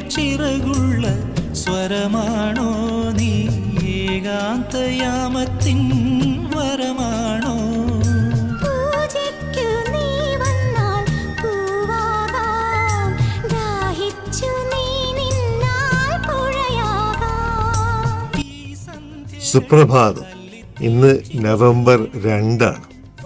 ചിറകുള്ള സ്വരമാണോ നീ ഏകാന്തയാമത്തിൻ വരമാണോ പൂജയ്ക്കു നീ വന്നാൽ പൂവാകാം ദാഹിച്ചു നീ നിന്നാൽ പുഴയാകാം ഈ സന്ധ്യ സുപ്രഭാതം ഇന്ന് നവംബർ രണ്ടാണ്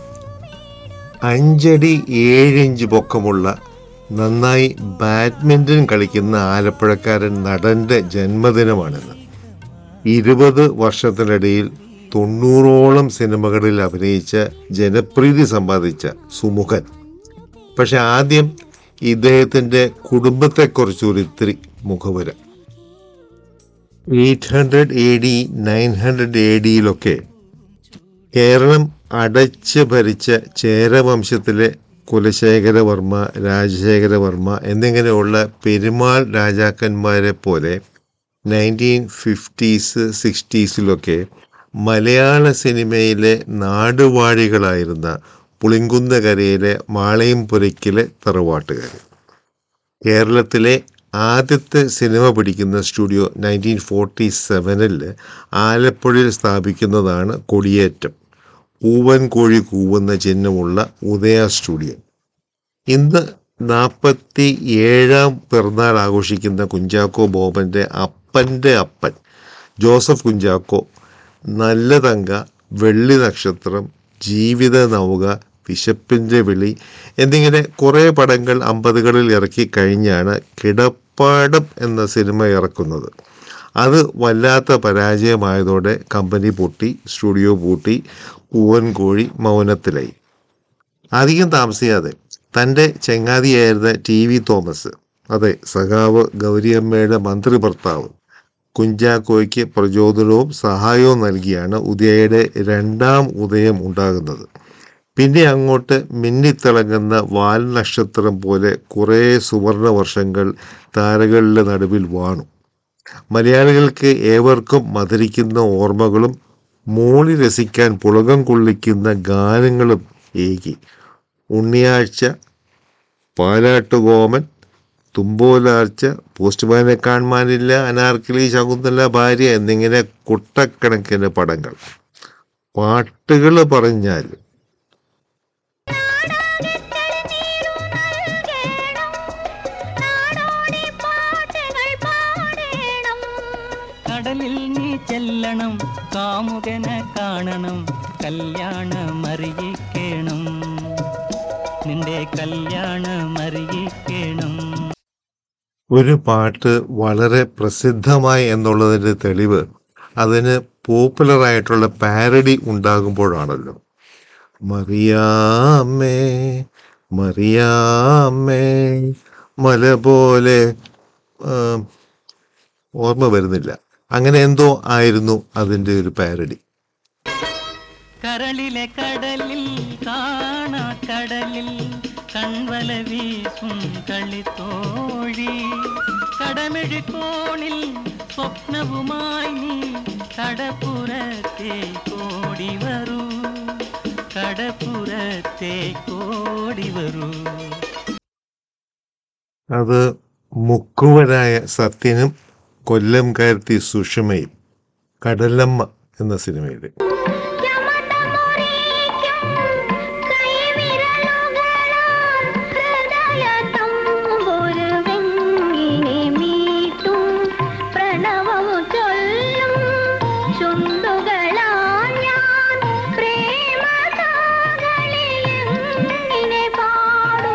അഞ്ചടി ഏഴിഞ്ച് പൊക്കമുള്ള നന്നായി ബാഡ്മിൻ്റൺ കളിക്കുന്ന ആലപ്പുഴക്കാരൻ നടൻ്റെ ജന്മദിനമാണിന്ന് ഇരുപത് വർഷത്തിനിടയിൽ തൊണ്ണൂറോളം സിനിമകളിൽ അഭിനയിച്ച ജനപ്രീതി സമ്പാദിച്ച സുമുഖൻ പക്ഷെ ആദ്യം ഇദ്ദേഹത്തിൻ്റെ കുടുംബത്തെക്കുറിച്ച് ഒരു ഇത്തിരി മുഖവുര eight hundred A D nine hundred A ഡിയിലൊക്കെ കേരളം അടച്ച് ഭരിച്ച ചേരവംശത്തിലെ കുലശേഖരവർമ്മ രാജശേഖരവർമ്മ എന്നിങ്ങനെയുള്ള പെരുമാൾ രാജാക്കന്മാരെ പോലെ നയൻറ്റീൻ ഫിഫ്റ്റീസ് സിക്സ്റ്റീസിലൊക്കെ മലയാള സിനിമയിലെ നാടുവാഴികളായിരുന്ന പുളിങ്കുന്നകരയിലെ മാളയംപുരയ്ക്കിലെ തറവാട്ടുകാർ കേരളത്തിലെ ആദ്യത്തെ സിനിമ പിടിക്കുന്ന സ്റ്റുഡിയോ നയൻറ്റീൻ ഫോർട്ടി സെവനിൽ ആലപ്പുഴയിൽ സ്ഥാപിക്കുന്നതാണ് കൊടിയേറ്റം പൂവൻ കോഴി കൂവുന്ന ചിഹ്നമുള്ള ഉദയ സ്റ്റുഡിയോ ഇന്ന് നാൽപ്പത്തി ഏഴാം പിറന്നാൾ ആഘോഷിക്കുന്ന കുഞ്ചാക്കോ ബോബൻ്റെ അപ്പൻ്റെ അപ്പൻ ജോസഫ് കുഞ്ചാക്കോ നല്ല തങ്ക വെള്ളി നക്ഷത്രം ജീവിത നൗക വിശപ്പിൻ്റെ വിളി എന്നിങ്ങനെ കുറേ പടങ്ങൾ അമ്പതുകളിൽ ഇറക്കി കഴിഞ്ഞാണ് കിടപ്പാടം എന്ന സിനിമ ഇറക്കുന്നത് അത് വല്ലാത്ത പരാജയമായതോടെ കമ്പനി പൊട്ടി സ്റ്റുഡിയോ പൂട്ടി പൂവൻ കോഴി മൗനത്തിലായി അധികം താമസിയാതെ തൻ്റെ ചങ്ങാതിയായിരുന്ന ടി വി തോമസ് അതെ സഖാവ് ഗൗരിയമ്മയുടെ മന്ത്രി ഭർത്താവ് കുഞ്ചാക്കോയ്ക്ക് പ്രചോദനവും സഹായവും നൽകിയാണ് ഉദയയുടെ രണ്ടാം ഉദയം ഉണ്ടാകുന്നത് പിന്നെ അങ്ങോട്ട് മിന്നിത്തിളങ്ങുന്ന വാൽ നക്ഷത്രം പോലെ കുറേ സുവർണ വർഷങ്ങൾ താരകളുടെ നടുവിൽ വാണു മലയാളികൾക്ക് ഏവർക്കും മധുരിക്കുന്ന ഓർമ്മകളും മൂളി രസിക്കാൻ പുളകം കൊള്ളിക്കുന്ന ഗാനങ്ങളും ഏകി ഉണ്ണിയാഴ്ച പാലാട്ടുകോമൻ തുമ്പോലാർച്ച പോസ്റ്റ്മാനെ കാണുവാനില്ല അനാർക്കിളി ശകുന്തല ഭാര്യ എന്നിങ്ങനെ കുട്ടക്കണക്കിന് പടങ്ങൾ പാട്ടുകൾ പറഞ്ഞാൽ നാടോടി പാട്ടുകൾ പാടേണം കടലിൽ നീ ചെല്ലണം കാമുകനെ കാണണം കല്യാണമറിയിക്കണം നിന്റെ കല്യാണമറിയിക്കണം ഒരു പാട്ട് വളരെ പ്രസിദ്ധമായി എന്നുള്ളതിൻ്റെ തെളിവ് അതിന് പോപ്പുലറായിട്ടുള്ള പാരഡി ഉണ്ടാകുമ്പോഴാണല്ലോ മറിയാമേ മറിയാമേ മല പോലെ ആ, ഓർമ്മ വരുന്നില്ല അങ്ങനെ എന്തോ ആയിരുന്നു അതിൻ്റെ ഒരു പാരഡി കരളിലെ കടലിൽ കാണാ കടലിൽ കൺവല വീസും കളിത്തോഴി കടമെഴുകോണിൽ സ്വപ്നവുമായി നീ കടപ്പുറത്തെ കോടി വരൂ കടപ്പുറത്തെ കോടി വരൂ അത് മുക്കുവരായ സത്യനും കൊല്ലം കയർത്തി സുഷമയും കടലമ്മ എന്ന സിനിമയുടെ യമതമുറിക്കും കൈവിരലുകളാൽ ഹൃദയതമ്പുരു വെങ്ങിനെ മീട്ടും പ്രണവമു ചൊല്ലും ചുണ്ടുകളാൽ ഞാൻ പ്രേമതാകളിലെങ്ങിനെ പാടും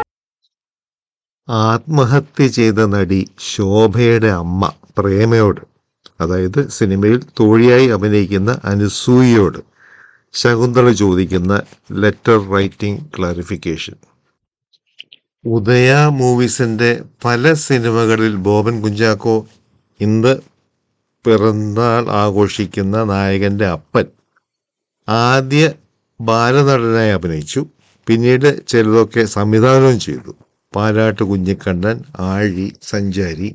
ആത്മഹത്യ ചെയ്ത നടി ശോഭയുടെ അമ്മ പ്രേമയോട് അതായത് സിനിമയിൽ തോഴിയായി അഭിനയിക്കുന്ന അനുസൂയയോട് ശകുന്തള ചോദിക്കുന്ന ലെറ്റർ റൈറ്റിംഗ് ക്ലാരിഫിക്കേഷൻ ഉദയ മൂവീസിൻ്റെ പല സിനിമകളിൽ ബോബൻ കുഞ്ചാക്കോ ഇന്ന് പിറന്നാൾ ആഘോഷിക്കുന്ന നായകൻ്റെ അപ്പൻ ആദ്യ ബാലനടനായി അഭിനയിച്ചു പിന്നീട് ചിലതൊക്കെ സംവിധാനവും ചെയ്തു പാലാട്ട് കുഞ്ഞിക്കണ്ണൻ ആഴി സഞ്ചാരി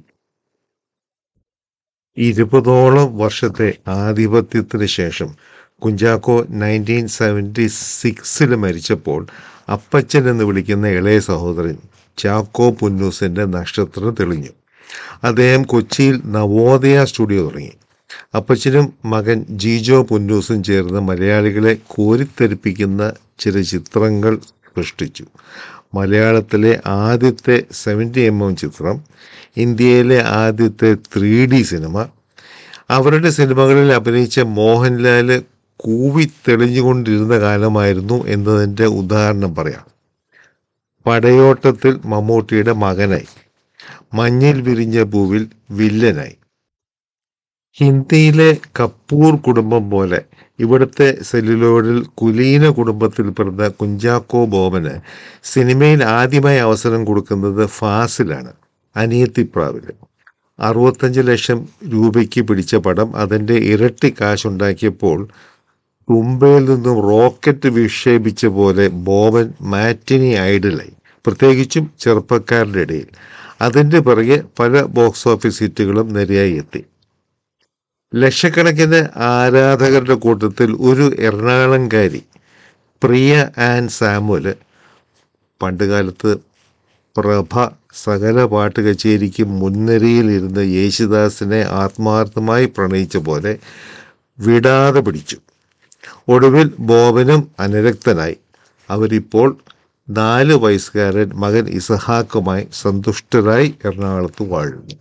ഇരുപതോളം വർഷത്തെ ആധിപത്യത്തിന് ശേഷം കുഞ്ചാക്കോ നയൻറ്റീൻ സെവൻറ്റി സിക്സിൽ മരിച്ചപ്പോൾ അപ്പച്ചൻ എന്ന് വിളിക്കുന്ന ഇളയ സഹോദരൻ ചാക്കോ പുന്നൂസിൻ്റെ നക്ഷത്രം തെളിഞ്ഞു അദ്ദേഹം കൊച്ചിയിൽ നവോദയ സ്റ്റുഡിയോ തുടങ്ങി അപ്പച്ചനും മകൻ ജീജോ പുന്നൂസും ചേർന്ന് മലയാളികളെ കോരിത്തെരിപ്പിക്കുന്ന ചില ചിത്രങ്ങൾ സൃഷ്ടിച്ചു മലയാളത്തിലെ ആദ്യത്തെ സെവൻറ്റി എം എം ചിത്രം ഇന്ത്യയിലെ ആദ്യത്തെ ത്രീ ഡി സിനിമ അവരുടെ സിനിമകളിൽ അഭിനയിച്ച മോഹൻലാൽ കൂവി തെളിഞ്ഞുകൊണ്ടിരുന്ന കാലമായിരുന്നു എന്നതിൻ്റെ ഉദാഹരണം പറയാം പടയോട്ടത്തിൽ മമ്മൂട്ടിയുടെ മകനായി മഞ്ഞിൽ വിരിഞ്ഞ പൂവിൽ വില്ലനായി ഹിന്ദിയിലെ കപ്പൂർ കുടുംബം പോലെ ഇവിടുത്തെ സെല്ലുലോയിഡിൽ കുലീന കുടുംബത്തിൽ പിറന്ന കുഞ്ചാക്കോ ബോബന് സിനിമയിൽ ആദ്യമായി അവസരം കൊടുക്കുന്നത് ഫാസിലാണ് അനിയത്തിപ്രാവില് അറുപത്തഞ്ച് ലക്ഷം രൂപയ്ക്ക് പിടിച്ച പടം അതിൻ്റെ ഇരട്ടി കാശുണ്ടാക്കിയപ്പോൾ തുമ്പയിൽ നിന്നും റോക്കറ്റ് വിക്ഷേപിച്ച പോലെ ബോബൻ മാറ്റിനി ഐഡലായി പ്രത്യേകിച്ചും ചെറുപ്പക്കാരുടെ ഇടയിൽ അതിൻ്റെ പിറകെ പല ബോക്സ് ഓഫീസ് ഹിറ്റുകളും നിരയായി എത്തി ലക്ഷക്കണക്കിന് ആരാധകരുടെ കൂട്ടത്തിൽ ഒരു എറണാകുളംകാരി പ്രിയ ആൻ സാമുവല് പണ്ടുകാലത്ത് പ്രഭ സകല പാട്ട് കച്ചേരിക്ക് മുൻനിരയിൽ ഇരുന്ന യേശുദാസിനെ ആത്മാർത്ഥമായി പ്രണയിച്ച പോലെ വിടാതെ പിടിച്ചു ഒടുവിൽ ബോബനും അനുരക്തനായി അവരിപ്പോൾ നാല് വയസ്സുകാരൻ മകൻ ഇസഹാക്കുമായി സന്തുഷ്ടരായി എറണാകുളത്ത് വാഴുന്നു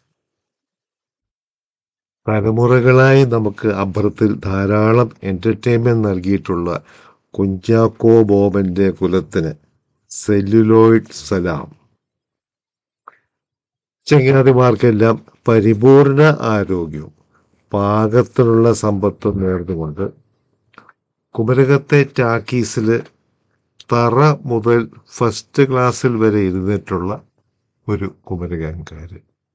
തലമുറകളായി നമുക്ക് അപ്പുറത്തിൽ ധാരാളം എൻ്റർടൈൻമെൻറ്റ് നൽകിയിട്ടുള്ള കുഞ്ചാക്കോ ബോബൻ്റെ കുലത്തിന് സെല്ലുലോയിഡ് സലാം ചങ്ങാതിമാർക്കെല്ലാം പരിപൂർണ ആരോഗ്യവും പാകത്തിനുള്ള സമ്പത്തും നേർന്നുകൊണ്ട് കുമരകത്തെ ടാക്കീസിൽ തറ മുതൽ ഫസ്റ്റ് ക്ലാസ്സിൽ വരെ ഇരുന്നിട്ടുള്ള ഒരു കുമരകംകാരൻ